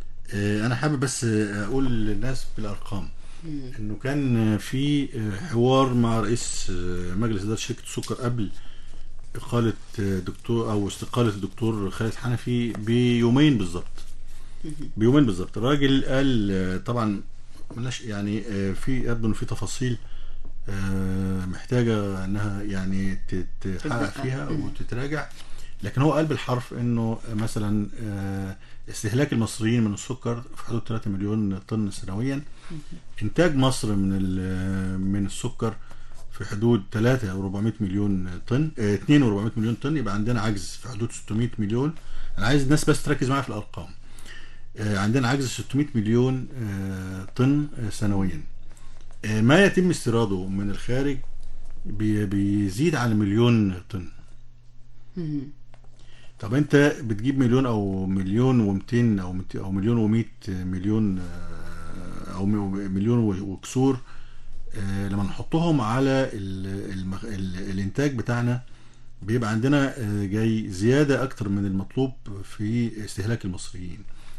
آه، انا حابب بس آه، اقول للناس بالارقام انه كان في آه، حوار مع رئيس آه، مجلس اداره شركه السكر قبل اقاله آه، دكتور او استقاله الدكتور خالد حنفي بيومين بالظبط بيومين بالظبط الراجل قال آه، طبعا ملاش يعني آه، في يبدو ان في تفاصيل آه، محتاجه انها يعني تت- تتحقق تتدقق. فيها وتتراجع لكن هو قال بالحرف انه مثلا آه، استهلاك المصريين من السكر في حدود 3 مليون طن سنويا انتاج مصر من ال- من السكر في حدود 3 او 400 مليون طن آه، 2 و400 مليون طن يبقى عندنا عجز في حدود 600 مليون انا عايز الناس بس تركز معايا في الارقام آه، عندنا عجز 600 مليون آه، طن آه، سنويا آه، ما يتم استيراده من الخارج بي- بيزيد عن مليون طن مم. طب انت بتجيب مليون او مليون و200 او مت- او مليون و100 مليون آه، او م- مليون و- وكسور آه، لما نحطهم على ال- المخ- ال- الانتاج بتاعنا بيبقى عندنا آه، جاي زياده اكتر من المطلوب في استهلاك المصريين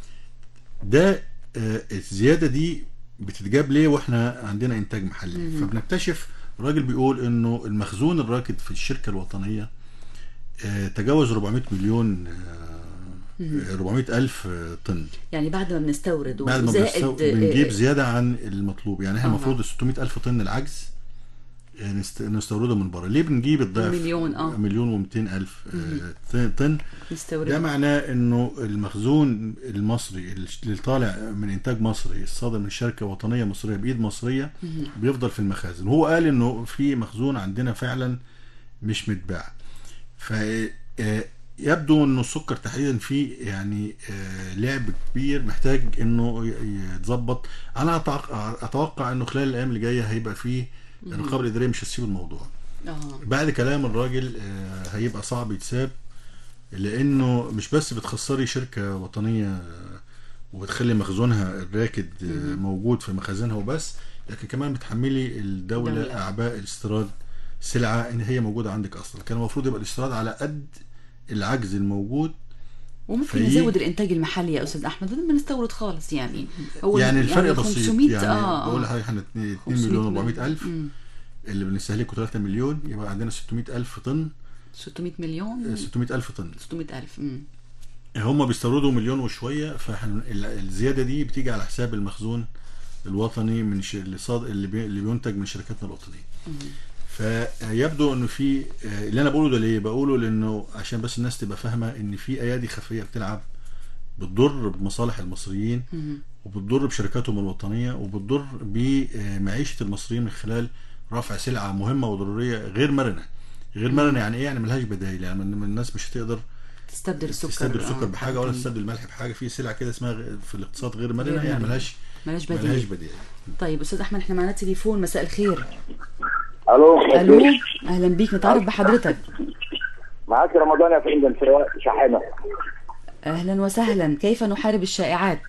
ده آه، الزياده دي بتتجاب ليه واحنا عندنا انتاج محلي فبنكتشف الراجل بيقول انه المخزون الراكد في الشركه الوطنيه آه، تجاوز 400 مليون آه، 400 ألف آه، طن يعني بعد ما بنستورد بعد ما وزائد بنستو... بنجيب آه، زيادة عن المطلوب يعني احنا أها. المفروض 600 ألف طن العجز آه، نست... نستورده من بره ليه بنجيب الضعف مليون، آه. مليون و200 ألف آه، طن- طن نستورد ده معناه انه المخزون المصري اللي طالع من انتاج مصري الصادر من شركه وطنيه مصريه بايد مصريه بيفضل في المخازن هو قال انه في مخزون عندنا فعلا مش متباع ف آه، يبدو انه السكر تحديدا فيه يعني آه، لعب كبير محتاج انه ي- يتظبط انا أتوقع- اتوقع انه خلال الايام اللي جايه هيبقى فيه الرقابه الاداريه مش هتسيب الموضوع اه بعد كلام الراجل آه، هيبقى صعب يتساب لانه مش بس بتخسري شركه وطنيه آه، وبتخلي مخزونها الراكد آه، موجود في مخازنها وبس لكن كمان بتحملي الدوله دولة. اعباء الاستيراد سلعه ان هي موجوده عندك اصلا كان المفروض يبقى الاستيراد على قد العجز الموجود وممكن فهي- نزود الانتاج المحلي يا استاذ احمد بدل ما نستورد خالص يعني هو يعني الفرق بسيط 500 يعني اه بقول آه. لحضرتك احنا 2 500 مليون 400 الف مم. اللي بنستهلكه 3 مليون يبقى عندنا 600 الف طن 600 مليون 600 الف طن 600 ألف مم. هم بيستوردوا مليون وشويه فاحنا ال- الزياده دي بتيجي على حساب المخزون الوطني من ش... اللي, صاد... اللي, بي... اللي بينتج من شركاتنا الوطنيه فيبدو انه في آه، اللي انا بقوله ده ليه بقوله لانه عشان بس الناس تبقى فاهمه ان في ايادي خفيه بتلعب بتضر بمصالح المصريين وبتضر بشركاتهم الوطنيه وبتضر بمعيشه المصريين من خلال رفع سلعه مهمه وضروريه غير مرنه غير مرنه يعني ايه يعني ملهاش بدايل يعني من- من الناس مش هتقدر تستبدل السكر تستبدل السكر آه، بحاجه ولا تانية. تستبدل الملح بحاجه في سلع كده اسمها غ- في الاقتصاد غير مرنه غير يعني مرنة. ملهاش ملاش بديل ملهاش بديل طيب استاذ احمد احنا معانا تليفون مساء الخير الو الو اهلا بيك نتعرف بحضرتك معاك رمضان يا فندم سواء شاحنه اهلا وسهلا كيف نحارب الشائعات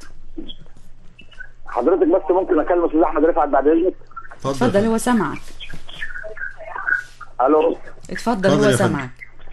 حضرتك بس ممكن اكلم استاذ احمد رفعت بعد اذنك اتفضل هو سامعك الو اتفضل اتفضل هو يا فندم. سامعك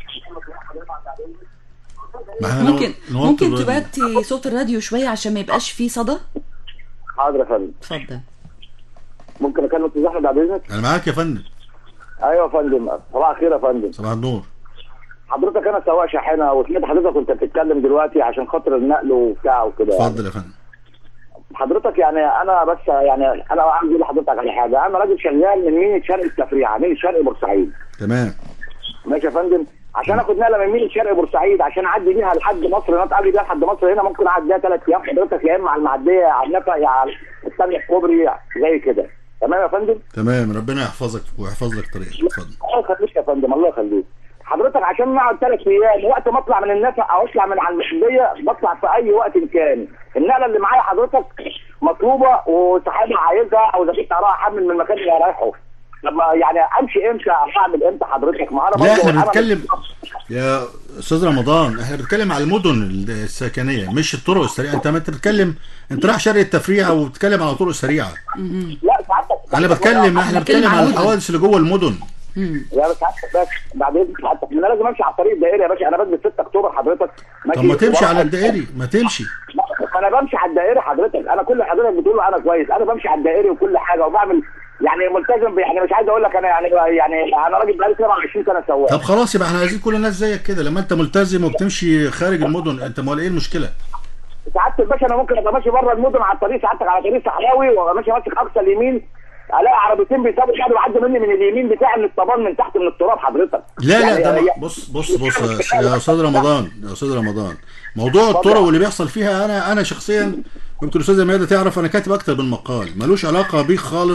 ما احنا لو- ممكن نوطي ممكن الراديو. تباتي صوت الراديو شويه عشان ما يبقاش فيه صدى حاضر يا فندم اتفضل ممكن اكلم استاذ احمد بعد اذنك انا معاك يا فندم ايوه يا فندم صباح الخير يا فندم صباح النور حضرتك انا سواق شاحنه وسمعت حضرتك وانت بتتكلم دلوقتي عشان خاطر النقل وبتاع وكده اتفضل يا فندم حضرتك يعني انا بس يعني انا عايز اقول لحضرتك على حاجه انا راجل شغال من مينة شرق التفريعه مينة شرق بورسعيد تمام ماشي يا فندم عشان اخد نقله من مينة شرق بورسعيد عشان اعدي بيها لحد مصر انا اتعدي بيها لحد مصر هنا ممكن اقعد بيها ثلاث ايام حضرتك يا اما على المعديه على النفق يا على الثانيه الكوبري زي كده تمام يا فندم تمام ربنا يحفظك ويحفظ لك طريقك اتفضل الله يخليك يا فندم الله يخليك حضرتك عشان نقعد ثلاث ايام وقت ما اطلع من النفق او اطلع من على المحليه بطلع في اي وقت كان النقله اللي معايا حضرتك مطلوبه وصاحبها عايزها او اذا كنت هروح احمل من المكان اللي رايحه لما يعني امشي امتى اعمل امتى حضرتك ما انا لا برضه احنا أنا- بنتكلم يا استاذ رمضان احنا بنتكلم على المدن السكنيه مش الطرق السريعه انت ما انت بتتكلم انت رايح شرق التفريعه وبتتكلم على طرق سريعه لا سعادتك انا بتكلم احنا بنتكلم بنتكلم على على المدن. الحوادث اللي جوه المدن يا بس سعادتك بس بعد اذنك سعادتك انا لازم امشي على الطريق الدائري يا باشا انا بنزل 6 اكتوبر حضرتك طب ما تمشي على الدائري ما تمشي ما انا بمشي على الدائري حضرتك انا كل اللي حضرتك بتقوله انا كويس انا بمشي على الدائري وكل حاجه وبعمل يعني ملتزم ب- يعني مش عايز اقول لك انا يعني يعني انا راجل بقالي 27 سنه سواق طب خلاص يبقى احنا عايزين كل الناس زيك كده لما انت ملتزم وبتمشي خارج المدن انت امال ايه المشكله سعادة الباشا انا ممكن ابقى ماشي بره المدن على الطريق سعادتك على طريق صحراوي وابقى ماشي ماسك اقصى اليمين الاقي عربيتين بيسابقوا بعض ويعدوا مني من اليمين بتاعي من الطبان من تحت من التراب حضرتك لا يعني لا ده هي- ما- بص بص بص يا- يا استاذ رمضان يا استاذ رمضان موضوع الطرق واللي بيحصل فيها انا انا شخصيا ممكن الاستاذه ميادة تعرف انا كاتب اكتر من مقال ملوش علاقه بيك خالص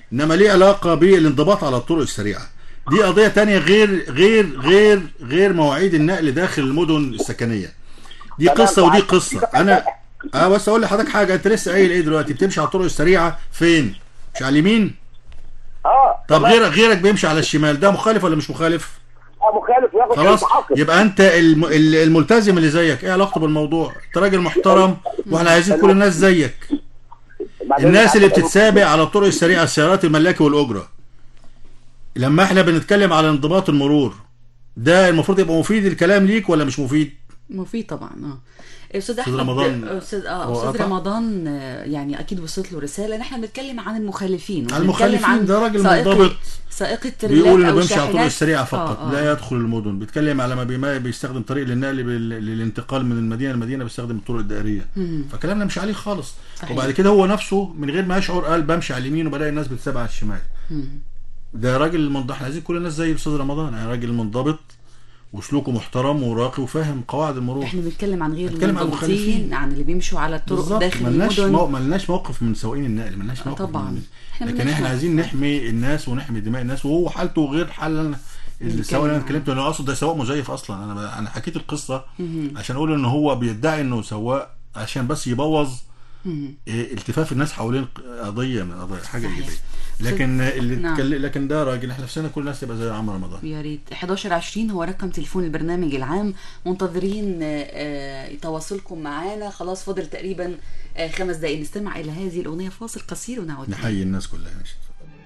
انما ليه علاقه بالانضباط على الطرق السريعه دي قضيه تانية غير غير غير غير مواعيد النقل داخل المدن السكنيه دي تمام، قصه ودي عايز- قصه انا اه بس اقول لحضرتك حاجه انت لسه قايل ايه دلوقتي بتمشي على الطرق السريعه فين مش على اليمين اه طب تمام. غيرك غيرك بيمشي على الشمال ده مخالف ولا مش مخالف آه، مخالف وياخد خلاص المعاقب. يبقى انت الم... ال- الملتزم اللي زيك ايه علاقته بالموضوع انت راجل محترم واحنا عايزين كل الناس زيك بعدين الناس اللي عايز- بتتسابق على الطرق السريعه السيارات الملاكي والاجره لما احنا بنتكلم على انضباط المرور ده المفروض يبقى مفيد الكلام ليك ولا مش مفيد مفيد طبعا اه استاذ أستاذ احمد رمضان استاذ اه هو استاذ قطع؟ رمضان آه، يعني اكيد وصلت له رساله ان احنا بنتكلم عن المخالفين عن وبنتكلم المخالفين، عن ده راجل سائقي- منضبط. سائقي التريلات بيقول انه او بيمشي على الطرق الشاحنات. السريعه فقط آه، آه. لا يدخل المدن بيتكلم على ما بما بيستخدم طريق للنقل بال- للانتقال من المدينه للمدينه بيستخدم الطرق الدائريه مم. فكلامنا مش عليه خالص صحيح. وبعد كده هو نفسه من غير ما يشعر قال بمشي على اليمين وبلاقي الناس بتتابع على الشمال مم. ده راجل منضبط احنا عايزين كل الناس زي الاستاذ رمضان يعني راجل منضبط وسلوكه محترم وراقي وفاهم قواعد المرور احنا بنتكلم عن غير بنتكلم عن المنضبطين المخالفين. عن اللي بيمشوا على الطرق بالظبط داخل ملناش المدن مو... ملناش موقف من سواقين النقل ملناش موقف طبعاً. من... إحنا لكن ملناش احنا موقف. عايزين نحمي الناس ونحمي دماء الناس وهو حالته غير حال السواق اللي انا اتكلمت انا اقصد ده سواق مزيف اصلا انا ب... انا حكيت القصه مهم. عشان اقول ان هو بيدعي انه سواق عشان بس يبوظ مم. إيه، التفاف الناس حوالين قضيه من قضايا حاجه ايجابيه لكن اللي نعم. نعم. لكن ده راجل احنا نفسنا كل الناس تبقى زي عمرو رمضان يا ريت 1120 هو رقم تليفون البرنامج العام منتظرين آه، آه، تواصلكم معانا خلاص فاضل تقريبا آه، خمس دقائق نستمع الى هذه الاغنيه فاصل قصير ونعود نحيي الناس كلها ماشي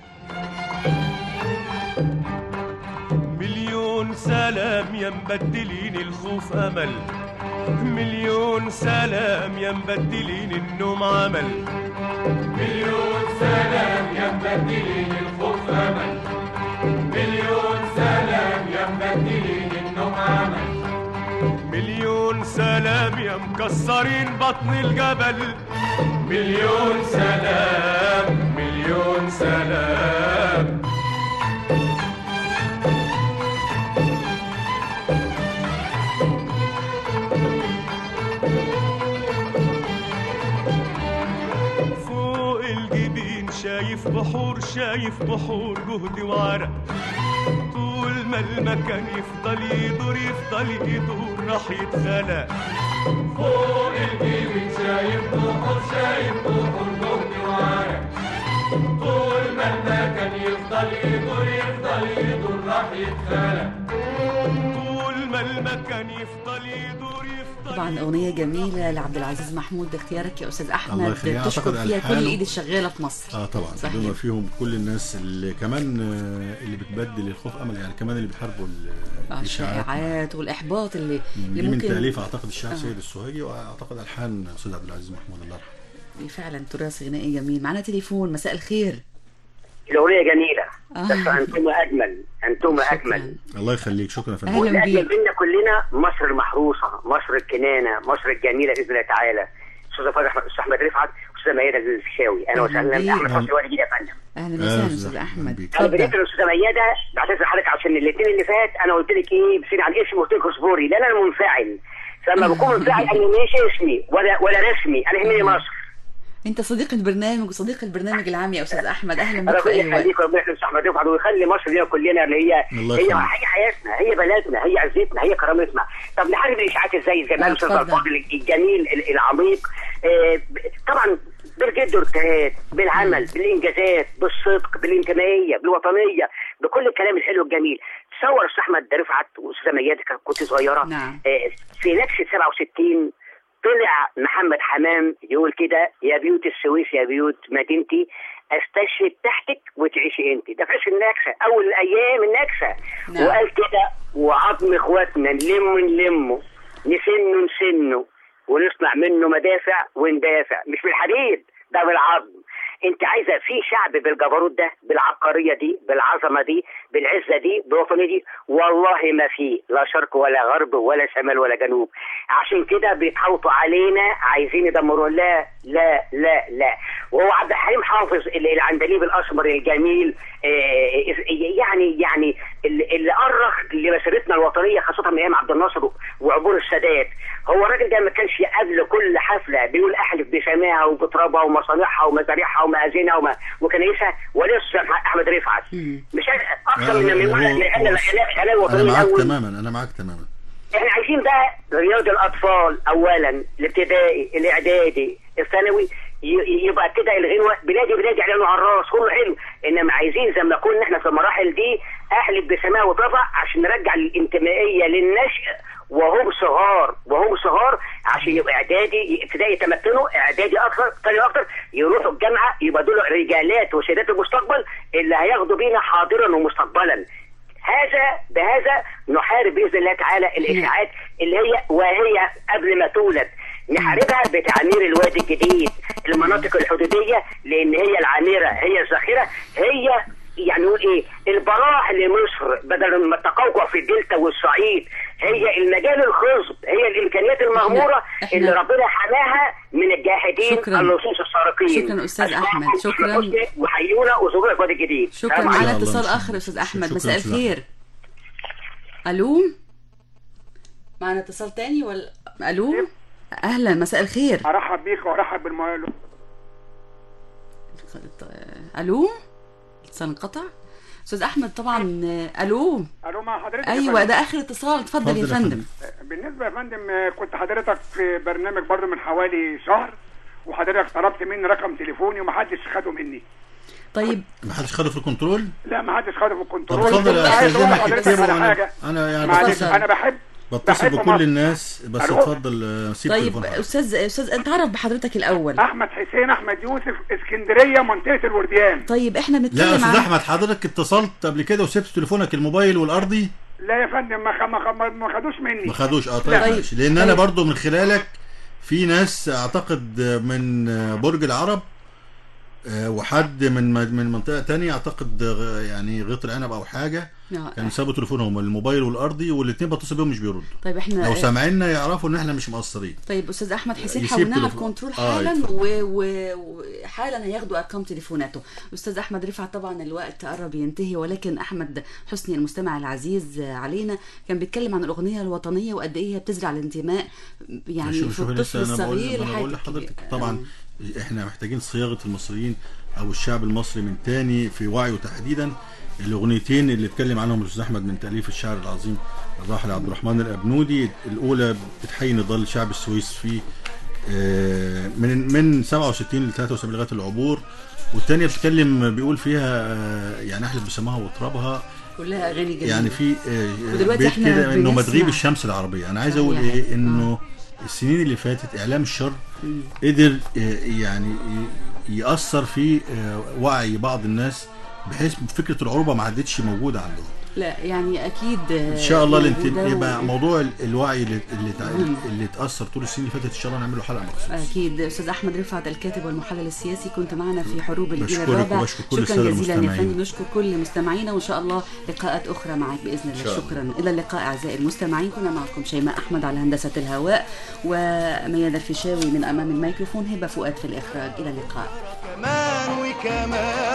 مليون سلام يا مبدلين الخوف امل مليون سلام يا مبدلين النوم عمل مليون سلام يا مبدلين الخوف امل مليون سلام يا مبدلين النوم عمل مليون سلام يا مكسرين بطن الجبل مليون سلام مليون سلام فوق الجبين شايف بحور شايف بحور جهد وعرق طول ما المكان يفضل يدور يفضل يدور راح يتخلق فوق الجبين شايف بحور شايف بحور جهد وعرق طول ما المكان يفضل يدور يفضل يدور راح يتخلق طول ما المكان يفضل يدور يفضل طبعا اغنيه جميله لعبد العزيز محمود اختيارك يا استاذ الله احمد يخليه. تشكر أعتقد فيها كل ألحانه- الايد الشغاله في مصر اه طبعا صحيح. بما فيهم كل الناس اللي كمان آه، اللي بتبدل الخوف امل يعني كمان اللي بيحاربوا ال- الاشاعات الشائعات والاحباط اللي اللي دي من ممكن تاليف اعتقد الشاعر آه. سيد السوهاجي واعتقد الحان استاذ عبد العزيز محمود الله يرحمه فعلا تراث غنائي جميل معانا تليفون مساء الخير الأغنية جميلة آه. بس أنتم أجمل أنتم أجمل الله يخليك شكرا يا فندم والأجمل منا كلنا مصر المحروسة مصر الكنانة مصر الجميلة بإذن الله تعالى أستاذ فرح أستاذ أحمد رفعت أستاذ ميادة الفيشاوي أهلا أهلا وسهلا بيك. أحمد حسني وأنا جديد يا فندم اهلا وسهلا استاذ احمد انا بديت الاستاذه ميادة بعتذر حضرتك عشان الاثنين اللي فات انا قلت لك ايه بصير عن اسمي قلت لك اصبري لان انا منفعل فلما بكون منفعل انا مش اسمي ولا ولا رسمي انا يهمني مصر انت صديق البرنامج وصديق البرنامج العام يا استاذ احمد اهلا بك في ربنا اي وقت يخليك ربنا يخليك احمد رفعت ويخلي مصر لينا كلنا اللي هي الله هي يخليك. هي حياتنا هي بلدنا هي عزتنا هي كرامتنا طب نحارب الاشاعات ازاي زي ما قال الاستاذ اتفضل. الفاضل الجميل ال- العميق آه، ب- طبعا بالجد والاجتهاد بالعمل بالانجازات بالصدق بالانتمائيه بالوطنيه بكل الكلام الحلو الجميل تصور استاذ احمد رفعت واستاذه ميادة كانت- كنت صغيره نعم. آه، في نكسه 67 طلع محمد حمام يقول كده يا بيوت السويس يا بيوت مدينتي استشهد تحتك وتعيشي انت ده في عش النكسه اول ايام النكسه نعم. وقال كده وعظم اخواتنا نلمه نلمه نسنه نسنه ونصنع منه مدافع وندافع مش بالحديد ده بالعظم انت عايزه في شعب بالجبروت ده بالعبقريه دي بالعظمه دي بالعزه دي بالوطنيه دي والله ما في لا شرق ولا غرب ولا شمال ولا جنوب عشان كده بيتحوطوا علينا عايزين يدمروا لا لا لا لا وهو عبد الحليم حافظ اللي العندليب الاسمر الجميل آه، يعني يعني اللي اللي أرخ لمسيرتنا الوطنيه خاصه من ايام عبد الناصر وعبور السادات هو الراجل ده ما كانش قبل كل حفله بيقول احلف بسماها وبترابها ومصانعها ومزارعها ومآذنها وما- وكنايسها ولسه احمد رفعت مش عارف اكثر من من هو- من الاعلان الاعلان انا الوطني معاك الاول تماما انا معاك تماما احنا عايزين بقى رياض الاطفال اولا الابتدائي الاعدادي الثانوي ي- يبقى كده الغنوه بلادي بلادي اعلانه على الراس كله حلو انما عايزين زي ما كنا احنا في المراحل دي احلف بسماء وطبع عشان نرجع الانتمائيه للنشء وهم صغار وهم صغار عشان يبقى اعدادي ابتدائي يتمكنوا اعدادي اكثر ثاني اكثر يروحوا الجامعه يبقى دول رجالات وسيدات المستقبل اللي هياخدوا بينا حاضرا ومستقبلا هذا بهذا نحارب باذن الله تعالى الاشاعات اللي هي وهي قبل ما تولد نحاربها بتعمير الوادي الجديد المناطق الحدوديه لان هي العامره هي الذخيره هي يعني نقول ايه البراح لمصر بدل ما التقوقع في الدلتا والصعيد هي المجال الخصب هي الامكانيات المغموره إحنا- اللي ربنا حماها من الجاهدين شكراً. اللصوص السارقين شكراً أستاذ أسمعكم أحمد، بكل شكراً. حسن وحيونا وزوجنا الوادي الجديد شكرا سلام معنا عليكم. اتصال اخر استاذ احمد شكراً مساء أستاذ الخير الو معنا اتصال تاني ولا الو اهلا مساء الخير ارحب بيك وارحب بالمؤلف الو الاتصال انقطع استاذ احمد طبعا آه، الو الو مع حضرتك يا ايوه فندم. ده اخر اتصال اتفضل يا اتفضل يا فندم بالنسبه يا فندم آه، كنت حضرتك في برنامج برضو من حوالي شهر وحضرتك طلبت مني رقم تليفوني ومحدش خده مني طيب ما حدش خده في الكنترول لا محدش خده في طب الكنترول اتفضل كنت يا عايز أقول استاذنك لحضرتك اكتبه على انا حاجه انا يعني معلش بتصل انا بحب بتصل بحب بكل مصر. الناس بس ألو؟ اتفضل آه، سيب طيب تليفون حضرتك. استاذ استاذ انت عرف بحضرتك الاول احمد حسين احمد يوسف اسكندريه منطقه الورديان طيب احنا لا يا بنتكلم استاذ عن احمد حضرتك اتصلت قبل كده وسبت تليفونك الموبايل والارضي لا يا فندم ما خ- ما خ- ما- ما خدوش مني ما خدوش اه طيب لا. ماشي لان انا برضو من خلالك في ناس اعتقد من برج العرب آه، وحد من من منطقه تانية اعتقد غ- يعني غيط العنب او حاجه آه. كانوا سابوا تليفونهم الموبايل والارضي والاثنين بتصل بيهم مش بيردوا طيب احنا لو سامعيننا يعرفوا ان احنا مش مقصرين طيب استاذ احمد حسين يسيب حولناه على تليفون. الكنترول آه، حالا يتفضل. و- و- وحالا هياخدوا ارقام تليفوناته استاذ احمد رفعت طبعا الوقت قرب ينتهي ولكن احمد حسني المستمع العزيز علينا كان بيتكلم عن الاغنيه الوطنيه وقد ايه هي بتزرع الانتماء يعني شوف في شوف الطفل لسه انا بقول الصغير انا بقول لحد لحضرتك الكبير. طبعا احنا محتاجين صياغه المصريين او الشعب المصري من تاني في وعيه تحديدا الاغنيتين اللي اتكلم عنهم الاستاذ احمد من تاليف الشاعر العظيم الراحل عبد الرحمن الابنودي الاولى بتحيي نضال شعب السويس في آه، من من 67 ل 73 لغايه العبور والثانيه بتتكلم بيقول فيها آه، يعني احلف بسماها وطربها كلها اغاني جميله يعني في آه، ودلوقتي بيت احنا كده انه ما بنسمع. تغيب الشمس العربيه انا عايز اقول صحيح. ايه انه السنين اللي فاتت اعلام الشر قدر آه، يعني ي- ياثر في آه، وعي بعض الناس بحيث فكره العروبه ما عادتش موجوده عندهم لا يعني اكيد ان شاء الله الانت- وده- يبقى موضوع ال- الوعي اللي اللي, تع- اللي اتاثر طول السنين اللي فاتت ان شاء الله نعمل له حلقه مخصوص اكيد استاذ احمد رفعت الكاتب والمحلل السياسي كنت معنا في حروب الجيل بشكرك الرابع وبشكر كل شكرا السادة جزيلا يا المستمعين. فندم نشكر كل مستمعينا وان شاء الله لقاءات اخرى معك باذن الله شاء الله. شكرا الى اللقاء اعزائي المستمعين كنا معكم شيماء احمد على هندسه الهواء وميادة الفيشاوي من امام الميكروفون هبه فؤاد في الاخراج الى اللقاء كمان وكمان